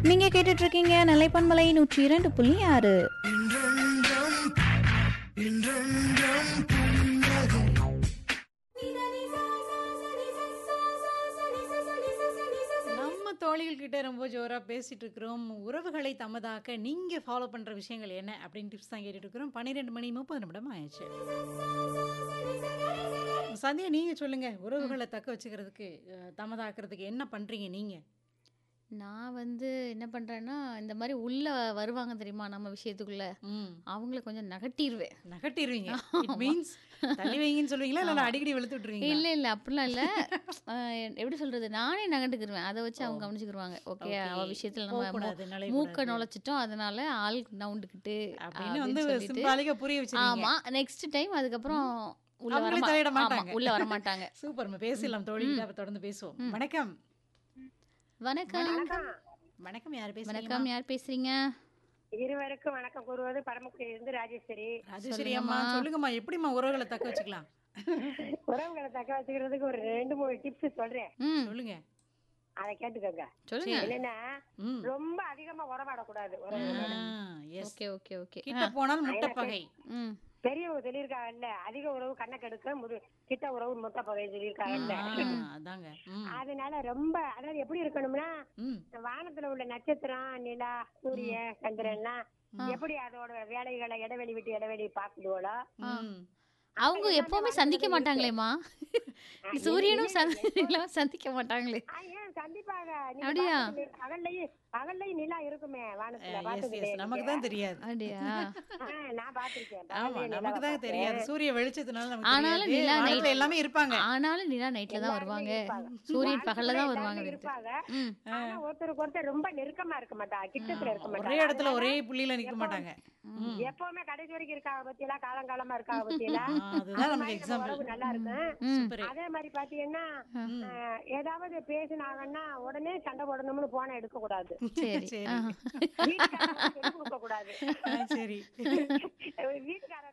நீங்க கேட்டுட்டு இருக்கீங்க நிலைப்பன்மலை நூற்றி இரண்டு புள்ளி ஆறு நம்ம தோழிகள் கிட்ட ரொம்ப ஜோரா பேசிட்டு இருக்கிறோம் உறவுகளை தமதாக்க நீங்க ஃபாலோ பண்ற விஷயங்கள் என்ன அப்படின்னு டிப்ஸ் தான் கேட்டுட்டு இருக்கிறோம் பன்னிரெண்டு மணி முப்பது நிமிடம் ஆயிடுச்சு சந்தியா நீங்க சொல்லுங்க உறவுகளை தக்க வச்சுக்கிறதுக்கு அஹ், தமதாக்குறதுக்கு என்ன பண்றீங்க நீங்க நான் வந்து என்ன பண்றேன்னா இந்த மாதிரி உள்ள வருவாங்க தெரியுமா நம்ம விஷயத்துக்குள்ள ம் அவங்கள கொஞ்சம் நகட்டிடுவேன் நகட்டிடுவீங்க இட் மீன்ஸ் தள்ளி வைங்கன்னு சொல்லுவீங்களா இல்ல அடிக்கடி வெளுத்து விட்டுருவீங்க இல்ல இல்ல அப்படிலாம் இல்ல அஹ் எப்படி சொல்றது நானே நகண்டுக்கிருவேன் அதை வச்சு அவங்க கவனிச்சுக்கிருவாங்க ஓகே அவ விஷயத்துல நம்ம மூ- போகக்கூடாது நுழைய மூக்க கூடாது. நுழைச்சிட்டோம் அதனால ஆள் நவுண்டுக்கிட்டு அப்படின்னு வந்து சொல்லிட்டு சிம்பாலிக்கா புரிய வச்சிருக்கீங்க ஆமா நெக்ஸ்ட் டைம் அதுக்கப்புறம் உள்ள அவங்களே வர தலையிட ஆமா, மாட்டாங்க. உள்ள வர மாட்டாங்க சூப்பர் நம்ம பேசலாம் தோழி கிட்ட தொடர்ந்து பேசுவோம் வணக்கம் வணக்கம் வணக்கம் யார் பேசுறீங்க வணக்கம் யார் பேசுறீங்க இருவருக்கும் வணக்கம் கூறுவது பரமக்குடியிலிருந்து ராஜேஸ்வரி ராஜேஸ்வரி அம்மா சொல்லுங்கம்மா எப்படிம்மா உறவுகளை தக்க வச்சுக்கலாம் உறவுகளை தக்க வச்சுக்கிறதுக்கு ஒரு ரெண்டு மூணு டிப்ஸ் சொல்றேன் ம் சொல்லுங்க அதை கேட்டுக்கோங்க சொல்லுங்க என்னன்னா ம் ரொம்ப அதிகமா உறவாடக்கூடாது உறவுகளோட எஸ் ஓகே ஓகே ஓகே கிட்ட போனால் முட்டை பகை ம் பெரியவங்க சொல்லியிருக்காங்கல்ல அதிக உறவு கண்ணை கெடுக்க முது கிட்ட உறவு முட்டை பகை சொல்லியிருக்காங்கல்ல ஆ, அதாங்க ம் அதனால ரொம்ப அதாவது எப்படி இருக்கணும்னா ம் வானத்துல உள்ள நட்சத்திரம் நிலா சூரிய சந்திரன்லாம் எப்படி அதோட வேலைகளை இடைவெளி விட்டு இடைவெளி பாக்குதுவோளோ ம் அவங்க எப்பவுமே சந்திக்க மாட்டாங்களேம்மா சூரியனும் சந்திரனும் சந்திக்க மாட்டாங்களே ஆ, ஏன் கண்டிப்பாக நீங்க அப்படியா? பார்த்தது இல்லையா? பகல்லையும் பகல்லையும் நிலா இருக்குமே வானத்துல எஸ் பார்த்தது எஸ் இல்லையா நமக்கு நீங்க? தான் தெரியாது அப்படியா ஆ, நான் பார்த்திருக்கேன் ஆமா பகல்லையும் நமக்கு நிலாவை தான் தெரியாது பார்த்தேன். சூரிய வெளிச்சத்தினால நமக்கு ஆனாலும் தெரியாது நிலா வானத்துல night- எல்லாமே இருப்பாங்க ஆனாலும் நிலா நைட்ல தான் எல்லாருமே வருவாங்க இருப்பாங்க. சூரியன் பகல்ல தான் வானத்துல வருவாங்க எல்லாருமே வீட்டுக்கு. இருப்பாங்க ம் ஆனா ஒருத்தருக்கு ஒருத்தர் ரொம்ப நெருக்கமா இருக்க மாட்டாங்க கிட்டத்துல இருக்க ஒரே மாட்டாங்க இடத்துல ஒரே அதனால புள்ளியில நிக்க மாட்டாங்க ம். எப்பவுமே கடைசி வரைக்கும் இருக்காங்க பத்தியெல்லாம் காலங்காலமா இருக்காங்க பத்தியெல்லாம் ஆ, அதுதான் நமக்கு எக்ஸாம்பிள் நல்லா இருக்கும் ம் சூப்பர் அதே மாதிரி பாத்தீங்கன்னா அஹ், ஏதாவது பேசினாங்கன்னா உடனே சண்டை போடணும்னு போன எடுக்க கூடாது சரி சரி ஆஹா. வீட்டுக்காரங்க கொடுக்க கூடாது ஆ, சரி வீட்டுக்கார